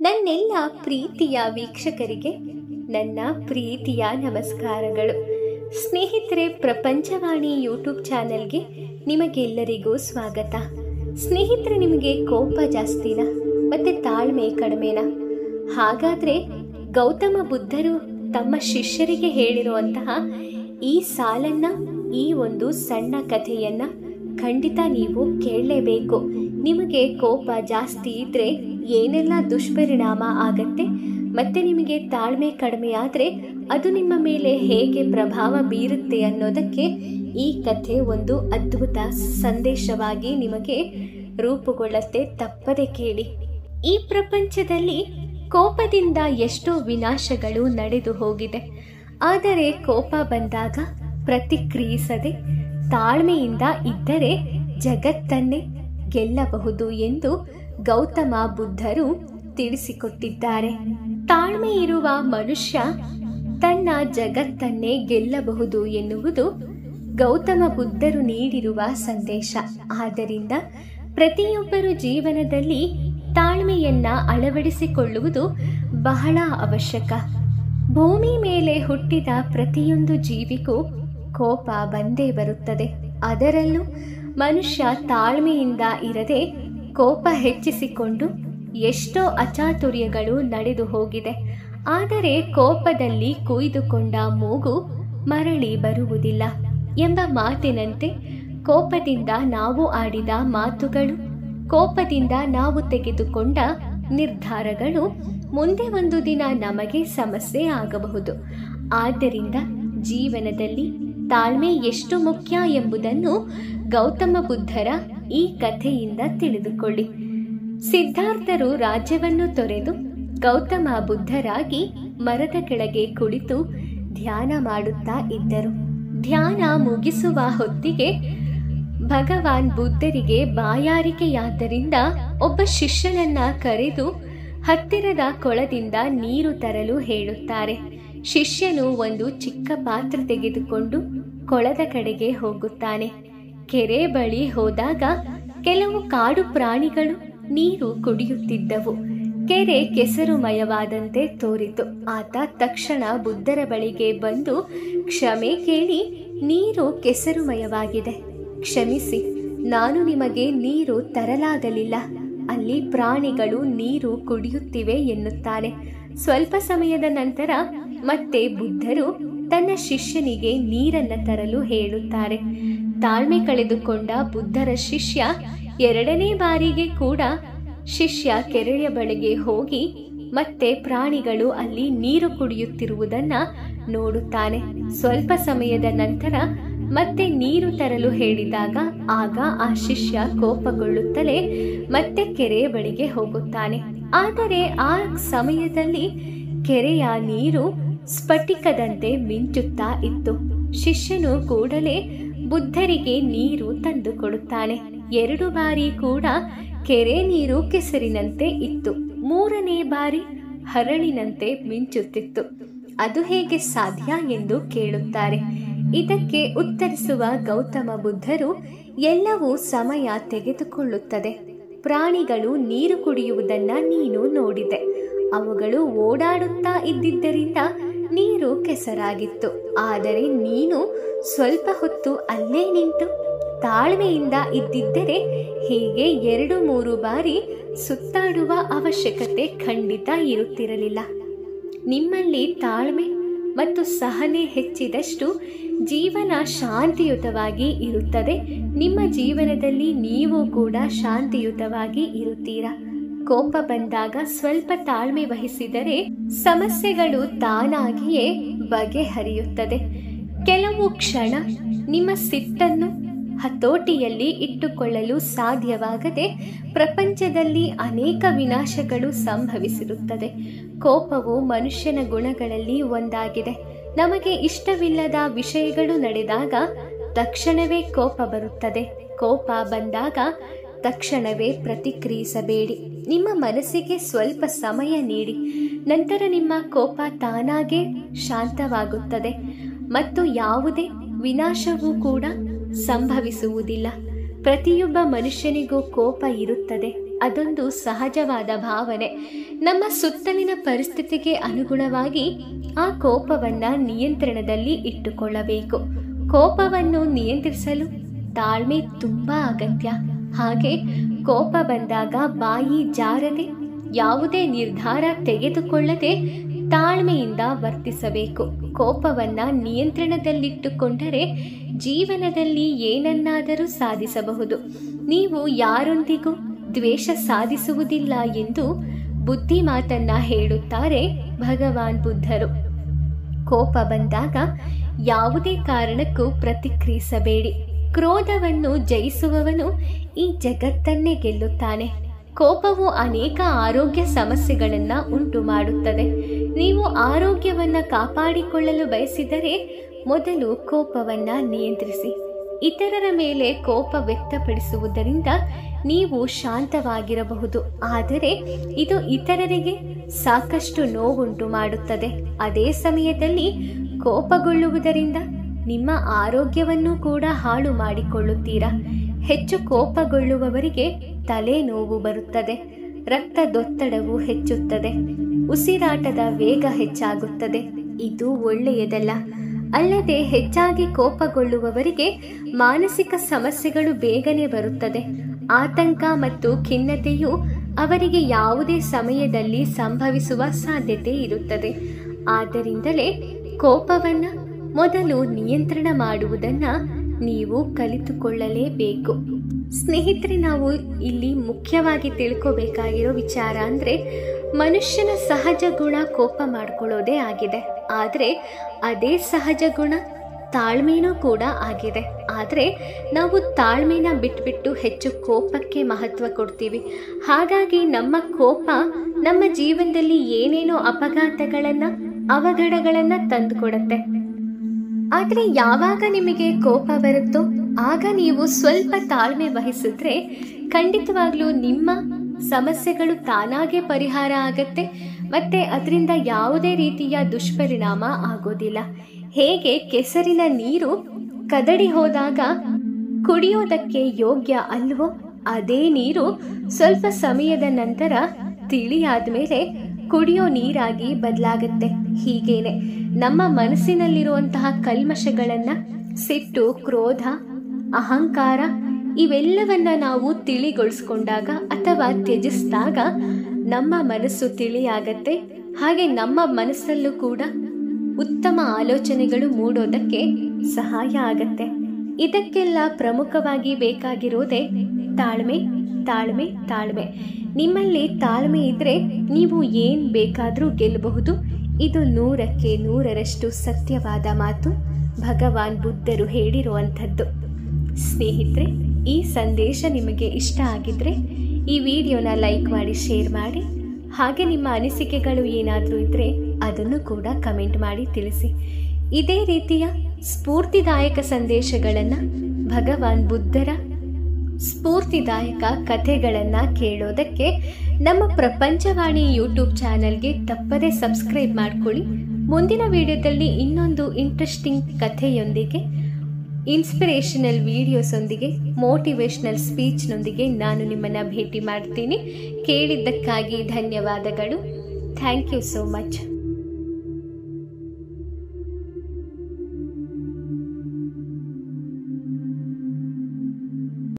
ನನ್ನೆಲ್ಲ ಪ್ರೀತಿಯ ವೀಕ್ಷಕರಿಗೆ ನನ್ನ ಪ್ರೀತಿಯ ನಮಸ್ಕಾರಗಳು ಸ್ನೇಹಿತರೆ ಪ್ರಪಂಚವಾಣಿ ಯೂಟ್ಯೂಬ್ ಚಾನೆಲ್ಗೆ ನಿಮಗೆಲ್ಲರಿಗೂ ಸ್ವಾಗತ ಸ್ನೇಹಿತರೆ ನಿಮಗೆ ಕೋಪ ಜಾಸ್ತಿನಾ ಮತ್ತೆ ತಾಳ್ಮೆ ಕಡಿಮೆನಾ ಹಾಗಾದ್ರೆ ಗೌತಮ ಬುದ್ಧರು ತಮ್ಮ ಶಿಷ್ಯರಿಗೆ ಹೇಳಿರುವಂತಹ ಈ ಸಾಲನ್ನ ಈ ಒಂದು ಸಣ್ಣ ಕಥೆಯನ್ನ ಖಂಡಿತ ನೀವು ಕೇಳಲೇಬೇಕು ನಿಮಗೆ ಕೋಪ ಜಾಸ್ತಿ ಇದ್ರೆ ಏನೆಲ್ಲ ದುಷ್ಪರಿಣಾಮ ಆಗತ್ತೆ ಮತ್ತೆ ನಿಮಗೆ ತಾಳ್ಮೆ ಕಡಿಮೆ ಆದರೆ ಅದು ನಿಮ್ಮ ಮೇಲೆ ಹೇಗೆ ಪ್ರಭಾವ ಬೀರುತ್ತೆ ಅನ್ನೋದಕ್ಕೆ ಈ ಕಥೆ ಒಂದು ಅದ್ಭುತ ಸಂದೇಶವಾಗಿ ನಿಮಗೆ ರೂಪುಗೊಳ್ಳುತ್ತೆ ತಪ್ಪದೆ ಕೇಳಿ ಈ ಪ್ರಪಂಚದಲ್ಲಿ ಕೋಪದಿಂದ ಎಷ್ಟೋ ವಿನಾಶಗಳು ನಡೆದು ಹೋಗಿದೆ ಆದರೆ ಕೋಪ ಬಂದಾಗ ಪ್ರತಿಕ್ರಿಯಿಸದೆ ತಾಳ್ಮೆಯಿಂದ ಇದ್ದರೆ ಜಗತ್ತನ್ನೇ ಗೆಲ್ಲಬಹುದು ಎಂದು ಗೌತಮ ಬುದ್ಧರು ತಿಳಿಸಿಕೊಟ್ಟಿದ್ದಾರೆ ತಾಳ್ಮೆ ಇರುವ ಮನುಷ್ಯ ತನ್ನ ಜಗತ್ತನ್ನೇ ಗೆಲ್ಲಬಹುದು ಎನ್ನುವುದು ಗೌತಮ ಬುದ್ಧರು ನೀಡಿರುವ ಸಂದೇಶ ಆದ್ದರಿಂದ ಪ್ರತಿಯೊಬ್ಬರು ಜೀವನದಲ್ಲಿ ತಾಳ್ಮೆಯನ್ನ ಅಳವಡಿಸಿಕೊಳ್ಳುವುದು ಬಹಳ ಅವಶ್ಯಕ ಭೂಮಿ ಮೇಲೆ ಹುಟ್ಟಿದ ಪ್ರತಿಯೊಂದು ಜೀವಿಗೂ ಕೋಪ ಬಂದೇ ಬರುತ್ತದೆ ಅದರಲ್ಲೂ ಮನುಷ್ಯ ತಾಳ್ಮೆಯಿಂದ ಇರದೆ ಕೋಪ ಹೆಚ್ಚಿಸಿಕೊಂಡು ಎಷ್ಟೋ ಅಚಾತುರ್ಯಗಳು ನಡೆದು ಹೋಗಿದೆ ಆದರೆ ಕೋಪದಲ್ಲಿ ಕುಯ್ದುಕೊಂಡ ಮೂಗು ಮರಳಿ ಬರುವುದಿಲ್ಲ ಎಂಬ ಮಾತಿನಂತೆ ಕೋಪದಿಂದ ನಾವು ಆಡಿದ ಮಾತುಗಳು ಕೋಪದಿಂದ ನಾವು ತೆಗೆದುಕೊಂಡ ನಿರ್ಧಾರಗಳು ಮುಂದೆ ಒಂದು ದಿನ ನಮಗೆ ಸಮಸ್ಯೆ ಆಗಬಹುದು ಆದ್ದರಿಂದ ಜೀವನದಲ್ಲಿ ತಾಳ್ಮೆ ಎಷ್ಟು ಮುಖ್ಯ ಎಂಬುದನ್ನು ಗೌತಮ ಬುದ್ಧರ ಈ ಕಥೆಯಿಂದ ತಿಳಿದುಕೊಳ್ಳಿ ಸಿದ್ಧಾರ್ಥರು ರಾಜ್ಯವನ್ನು ತೊರೆದು ಗೌತಮ ಬುದ್ಧರಾಗಿ ಮರದ ಕೆಳಗೆ ಕುಳಿತು ಧ್ಯಾನ ಮಾಡುತ್ತಾ ಇದ್ದರು ಧ್ಯಾನ ಮುಗಿಸುವ ಹೊತ್ತಿಗೆ ಭಗವಾನ್ ಬುದ್ಧರಿಗೆ ಬಾಯಾರಿಕೆಯಾದ್ದರಿಂದ ಒಬ್ಬ ಶಿಷ್ಯನನ್ನ ಕರೆದು ಹತ್ತಿರದ ಕೊಳದಿಂದ ನೀರು ತರಲು ಹೇಳುತ್ತಾರೆ ಶಿಷ್ಯನು ಒಂದು ಚಿಕ್ಕ ಪಾತ್ರ ತೆಗೆದುಕೊಂಡು ಕೊಳದ ಕಡೆಗೆ ಹೋಗುತ್ತಾನೆ ಕೆರೆ ಬಳಿ ಹೋದಾಗ ಕೆಲವು ಕಾಡು ಪ್ರಾಣಿಗಳು ನೀರು ಕುಡಿಯುತ್ತಿದ್ದವು ಕೆರೆ ಕೆಸರುಮಯವಾದಂತೆ ತೋರಿತು ಆತ ತಕ್ಷಣ ಬುದ್ಧರ ಬಳಿಗೆ ಬಂದು ಕ್ಷಮೆ ಕೇಳಿ ನೀರು ಕೆಸರುಮಯವಾಗಿದೆ ಕ್ಷಮಿಸಿ ನಾನು ನಿಮಗೆ ನೀರು ತರಲಾಗಲಿಲ್ಲ ಅಲ್ಲಿ ಪ್ರಾಣಿಗಳು ನೀರು ಕುಡಿಯುತ್ತಿವೆ ಎನ್ನುತ್ತಾನೆ ಸ್ವಲ್ಪ ಸಮಯದ ನಂತರ ಮತ್ತೆ ಬುದ್ಧರು ತನ್ನ ಶಿಷ್ಯನಿಗೆ ನೀರನ್ನ ತರಲು ಹೇಳುತ್ತಾರೆ ತಾಳ್ಮೆ ಕಳೆದುಕೊಂಡ ಬುದ್ಧರ ಶಿಷ್ಯ ಎರಡನೇ ಬಾರಿಗೆ ಕೂಡ ಶಿಷ್ಯ ಕೆರೆಯ ಬಳಿಗೆ ಹೋಗಿ ಮತ್ತೆ ಪ್ರಾಣಿಗಳು ಅಲ್ಲಿ ನೀರು ಕುಡಿಯುತ್ತಿರುವುದನ್ನ ನೋಡುತ್ತಾನೆ ಸ್ವಲ್ಪ ಸಮಯದ ನಂತರ ಮತ್ತೆ ನೀರು ತರಲು ಹೇಳಿದಾಗ ಆಗ ಆ ಶಿಷ್ಯ ಕೋಪಗೊಳ್ಳುತ್ತಲೇ ಮತ್ತೆ ಕೆರೆಯ ಬಳಿಗೆ ಹೋಗುತ್ತಾನೆ ಆದರೆ ಆ ಸಮಯದಲ್ಲಿ ಕೆರೆಯ ನೀರು ಸ್ಫಟಿಕದಂತೆ ಮಿಂಚುತ್ತಾ ಇತ್ತು ಶಿಷ್ಯನು ಕೂಡಲೇ ಬುದ್ಧರಿಗೆ ನೀರು ತಂದು ಕೊಡುತ್ತಾನೆ ಎರಡು ಬಾರಿ ಕೂಡ ಕೆರೆ ನೀರು ಕೆಸರಿನಂತೆ ಇತ್ತು ಮೂರನೇ ಬಾರಿ ಹರಳಿನಂತೆ ಮಿಂಚುತ್ತಿತ್ತು ಅದು ಹೇಗೆ ಸಾಧ್ಯ ಎಂದು ಕೇಳುತ್ತಾರೆ ಇದಕ್ಕೆ ಉತ್ತರಿಸುವ ಗೌತಮ ಬುದ್ಧರು ಎಲ್ಲವೂ ಸಮಯ ತೆಗೆದುಕೊಳ್ಳುತ್ತದೆ ಪ್ರಾಣಿಗಳು ನೀರು ಕುಡಿಯುವುದನ್ನ ನೀನು ನೋಡಿದೆ ಅವುಗಳು ಓಡಾಡುತ್ತಾ ಇದ್ದಿದ್ದರಿಂದ ನೀರು ಕೆಸರಾಗಿತ್ತು ಆದರೆ ನೀನು ಸ್ವಲ್ಪ ಹೊತ್ತು ಅಲ್ಲೇ ನಿಂತು ತಾಳ್ಮೆಯಿಂದ ಇದ್ದಿದ್ದರೆ ಹೀಗೆ ಎರಡು ಮೂರು ಬಾರಿ ಸುತ್ತಾಡುವ ಅವಶ್ಯಕತೆ ಖಂಡಿತ ಇರುತ್ತಿರಲಿಲ್ಲ ನಿಮ್ಮಲ್ಲಿ ತಾಳ್ಮೆ ಮತ್ತು ಸಹನೆ ಹೆಚ್ಚಿದಷ್ಟು ಜೀವನ ಶಾಂತಿಯುತವಾಗಿ ಇರುತ್ತದೆ ನಿಮ್ಮ ಜೀವನದಲ್ಲಿ ನೀವು ಕೂಡ ಶಾಂತಿಯುತವಾಗಿ ಇರುತ್ತೀರಾ ಕೋಪ ಬಂದಾಗ ಸ್ವಲ್ಪ ತಾಳ್ಮೆ ವಹಿಸಿದರೆ ಸಮಸ್ಯೆಗಳು ತಾನಾಗಿಯೇ ಬಗೆಹರಿಯುತ್ತದೆ ಕೆಲವು ಕ್ಷಣ ನಿಮ್ಮ ಸಿಟ್ಟನ್ನು ಹತೋಟಿಯಲ್ಲಿ ಇಟ್ಟುಕೊಳ್ಳಲು ಸಾಧ್ಯವಾಗದೆ ಪ್ರಪಂಚದಲ್ಲಿ ಅನೇಕ ವಿನಾಶಗಳು ಸಂಭವಿಸಿರುತ್ತದೆ ಕೋಪವು ಮನುಷ್ಯನ ಗುಣಗಳಲ್ಲಿ ಒಂದಾಗಿದೆ ನಮಗೆ ಇಷ್ಟವಿಲ್ಲದ ವಿಷಯಗಳು ನಡೆದಾಗ ತಕ್ಷಣವೇ ಕೋಪ ಬರುತ್ತದೆ ಕೋಪ ಬಂದಾಗ ತಕ್ಷಣವೇ ಪ್ರತಿಕ್ರಿಯಿಸಬೇಡಿ ನಿಮ್ಮ ಮನಸ್ಸಿಗೆ ಸ್ವಲ್ಪ ಸಮಯ ನೀಡಿ ನಂತರ ನಿಮ್ಮ ಕೋಪ ತಾನಾಗೇ ಶಾಂತವಾಗುತ್ತದೆ ಮತ್ತು ಯಾವುದೇ ವಿನಾಶವೂ ಕೂಡ ಸಂಭವಿಸುವುದಿಲ್ಲ ಪ್ರತಿಯೊಬ್ಬ ಮನುಷ್ಯನಿಗೂ ಕೋಪ ಇರುತ್ತದೆ ಅದೊಂದು ಸಹಜವಾದ ಭಾವನೆ ನಮ್ಮ ಸುತ್ತಲಿನ ಪರಿಸ್ಥಿತಿಗೆ ಅನುಗುಣವಾಗಿ ಆ ಕೋಪವನ್ನ ನಿಯಂತ್ರಣದಲ್ಲಿ ಇಟ್ಟುಕೊಳ್ಳಬೇಕು ಕೋಪವನ್ನು ನಿಯಂತ್ರಿಸಲು ತಾಳ್ಮೆ ತುಂಬಾ ಅಗತ್ಯ ಹಾಗೆ ಕೋಪ ಬಂದಾಗ ಬಾಯಿ ಜಾರದೆ ಯಾವುದೇ ನಿರ್ಧಾರ ತೆಗೆದುಕೊಳ್ಳದೆ ತಾಳ್ಮೆಯಿಂದ ವರ್ತಿಸಬೇಕು ಕೋಪವನ್ನ ನಿಯಂತ್ರಣದಲ್ಲಿಟ್ಟುಕೊಂಡರೆ ಜೀವನದಲ್ಲಿ ಏನನ್ನಾದರೂ ಸಾಧಿಸಬಹುದು ನೀವು ಯಾರೊಂದಿಗೂ ದ್ವೇಷ ಸಾಧಿಸುವುದಿಲ್ಲ ಎಂದು ಬುದ್ಧಿ ಮಾತನ್ನ ಹೇಳುತ್ತಾರೆ ಭಗವಾನ್ ಬುದ್ಧರು ಕೋಪ ಬಂದಾಗ ಯಾವುದೇ ಕಾರಣಕ್ಕೂ ಪ್ರತಿಕ್ರಿಯಿಸಬೇಡಿ ಕ್ರೋಧವನ್ನು ಜಯಿಸುವವನು ಈ ಜಗತ್ತನ್ನೇ ಗೆಲ್ಲುತ್ತಾನೆ ಕೋಪವು ಅನೇಕ ಆರೋಗ್ಯ ಸಮಸ್ಯೆಗಳನ್ನ ಉಂಟು ಮಾಡುತ್ತದೆ ನೀವು ಆರೋಗ್ಯವನ್ನ ಕಾಪಾಡಿಕೊಳ್ಳಲು ಬಯಸಿದರೆ ಮೊದಲು ಕೋಪವನ್ನ ನಿಯಂತ್ರಿಸಿ ಇತರರ ಮೇಲೆ ಕೋಪ ವ್ಯಕ್ತಪಡಿಸುವುದರಿಂದ ನೀವು ಶಾಂತವಾಗಿರಬಹುದು ಆದರೆ ಇದು ಇತರರಿಗೆ ಸಾಕಷ್ಟು ನೋವುಂಟು ಮಾಡುತ್ತದೆ ಅದೇ ಸಮಯದಲ್ಲಿ ಕೋಪಗೊಳ್ಳುವುದರಿಂದ ನಿಮ್ಮ ಆರೋಗ್ಯವನ್ನು ಕೂಡ ಹಾಳು ಮಾಡಿಕೊಳ್ಳುತ್ತೀರಾ ಹೆಚ್ಚು ಕೋಪಗೊಳ್ಳುವವರಿಗೆ ತಲೆನೋವು ಬರುತ್ತದೆ ರಕ್ತದೊತ್ತಡವು ಹೆಚ್ಚುತ್ತದೆ ಉಸಿರಾಟದ ವೇಗ ಹೆಚ್ಚಾಗುತ್ತದೆ ಇದು ಒಳ್ಳೆಯದಲ್ಲ ಅಲ್ಲದೆ ಹೆಚ್ಚಾಗಿ ಕೋಪಗೊಳ್ಳುವವರಿಗೆ ಮಾನಸಿಕ ಸಮಸ್ಯೆಗಳು ಬೇಗನೆ ಬರುತ್ತದೆ ಆತಂಕ ಮತ್ತು ಖಿನ್ನತೆಯು ಅವರಿಗೆ ಯಾವುದೇ ಸಮಯದಲ್ಲಿ ಸಂಭವಿಸುವ ಸಾಧ್ಯತೆ ಇರುತ್ತದೆ ಆದ್ದರಿಂದಲೇ ಕೋಪವನ್ನ ಮೊದಲು ನಿಯಂತ್ರಣ ಮಾಡುವುದನ್ನ ನೀವು ಕಲಿತುಕೊಳ್ಳಲೇಬೇಕು ಸ್ನೇಹಿತರೆ ನಾವು ಇಲ್ಲಿ ಮುಖ್ಯವಾಗಿ ತಿಳ್ಕೋಬೇಕಾಗಿರೋ ವಿಚಾರ ಅಂದರೆ ಮನುಷ್ಯನ ಸಹಜ ಗುಣ ಕೋಪ ಮಾಡ್ಕೊಳ್ಳೋದೇ ಆಗಿದೆ ಆದರೆ ಅದೇ ಸಹಜ ಗುಣ ತಾಳ್ಮೆನೂ ಕೂಡ ಆಗಿದೆ ಆದರೆ ನಾವು ತಾಳ್ಮೆನ ಬಿಟ್ಬಿಟ್ಟು ಹೆಚ್ಚು ಕೋಪಕ್ಕೆ ಮಹತ್ವ ಕೊಡ್ತೀವಿ ಹಾಗಾಗಿ ನಮ್ಮ ಕೋಪ ನಮ್ಮ ಜೀವನದಲ್ಲಿ ಏನೇನೋ ಅಪಘಾತಗಳನ್ನು ಅವಘಡಗಳನ್ನು ತಂದುಕೊಡುತ್ತೆ ಆದರೆ ಯಾವಾಗ ನಿಮಗೆ ಕೋಪ ಬರುತ್ತೋ ಆಗ ನೀವು ಸ್ವಲ್ಪ ತಾಳ್ಮೆ ವಹಿಸಿದ್ರೆ ಖಂಡಿತವಾಗ್ಲೂ ನಿಮ್ಮ ಸಮಸ್ಯೆಗಳು ತಾನಾಗೆ ಪರಿಹಾರ ಆಗತ್ತೆ ಮತ್ತೆ ಅದರಿಂದ ಯಾವುದೇ ರೀತಿಯ ದುಷ್ಪರಿಣಾಮ ಆಗೋದಿಲ್ಲ ಹೇಗೆ ಕೆಸರಿನ ನೀರು ಕದಡಿ ಹೋದಾಗ ಕುಡಿಯೋದಕ್ಕೆ ಯೋಗ್ಯ ಅಲ್ವೋ ಅದೇ ನೀರು ಸ್ವಲ್ಪ ಸಮಯದ ನಂತರ ತಿಳಿಯಾದ್ಮೇಲೆ ಕುಡಿಯೋ ನೀರಾಗಿ ಬದಲಾಗುತ್ತೆ ಹೀಗೇನೆ ನಮ್ಮ ಮನಸ್ಸಿನಲ್ಲಿರುವಂತಹ ಕಲ್ಮಶಗಳನ್ನ ಸಿಟ್ಟು ಕ್ರೋಧ ಅಹಂಕಾರ ಇವೆಲ್ಲವನ್ನ ನಾವು ತಿಳಿಗೊಳಿಸ್ಕೊಂಡಾಗ ಅಥವಾ ತ್ಯಜಿಸಿದಾಗ ನಮ್ಮ ಮನಸ್ಸು ತಿಳಿಯಾಗತ್ತೆ ಹಾಗೆ ನಮ್ಮ ಮನಸ್ಸಲ್ಲೂ ಕೂಡ ಉತ್ತಮ ಆಲೋಚನೆಗಳು ಮೂಡೋದಕ್ಕೆ ಸಹಾಯ ಆಗತ್ತೆ ಇದಕ್ಕೆಲ್ಲ ಪ್ರಮುಖವಾಗಿ ಬೇಕಾಗಿರೋದೇ ತಾಳ್ಮೆ ತಾಳ್ಮೆ ತಾಳ್ಮೆ ನಿಮ್ಮಲ್ಲಿ ತಾಳ್ಮೆ ಇದ್ರೆ ನೀವು ಏನ್ ಬೇಕಾದರೂ ಗೆಲ್ಲಬಹುದು ಇದು ನೂರಕ್ಕೆ ನೂರರಷ್ಟು ಸತ್ಯವಾದ ಮಾತು ಭಗವಾನ್ ಬುದ್ಧರು ಹೇಳಿರುವಂಥದ್ದು ಸ್ನೇಹಿತರೆ ಈ ಸಂದೇಶ ನಿಮಗೆ ಇಷ್ಟ ಆಗಿದ್ರೆ ಈ ವಿಡಿಯೋನ ಲೈಕ್ ಮಾಡಿ ಶೇರ್ ಮಾಡಿ ಹಾಗೆ ನಿಮ್ಮ ಅನಿಸಿಕೆಗಳು ಏನಾದರೂ ಇದ್ದರೆ ಅದನ್ನು ಕೂಡ ಕಮೆಂಟ್ ಮಾಡಿ ತಿಳಿಸಿ ಇದೇ ರೀತಿಯ ಸ್ಫೂರ್ತಿದಾಯಕ ಸಂದೇಶಗಳನ್ನು ಭಗವಾನ್ ಬುದ್ಧರ ಸ್ಫೂರ್ತಿದಾಯಕ ಕಥೆಗಳನ್ನು ಕೇಳೋದಕ್ಕೆ ನಮ್ಮ ಪ್ರಪಂಚವಾಣಿ ಯೂಟ್ಯೂಬ್ ಚಾನಲ್ಗೆ ತಪ್ಪದೇ ಸಬ್ಸ್ಕ್ರೈಬ್ ಮಾಡ್ಕೊಳ್ಳಿ ಮುಂದಿನ ವಿಡಿಯೋದಲ್ಲಿ ಇನ್ನೊಂದು ಇಂಟ್ರೆಸ್ಟಿಂಗ್ ಕಥೆಯೊಂದಿಗೆ ಇನ್ಸ್ಪಿರೇಷನಲ್ ವಿಡಿಯೋಸೊಂದಿಗೆ ಮೋಟಿವೇಶ್ನಲ್ ಸ್ಪೀಚ್ನೊಂದಿಗೆ ನಾನು ನಿಮ್ಮನ್ನು ಭೇಟಿ ಮಾಡ್ತೀನಿ ಕೇಳಿದ್ದಕ್ಕಾಗಿ ಧನ್ಯವಾದಗಳು ಥ್ಯಾಂಕ್ ಯು ಸೋ ಮಚ್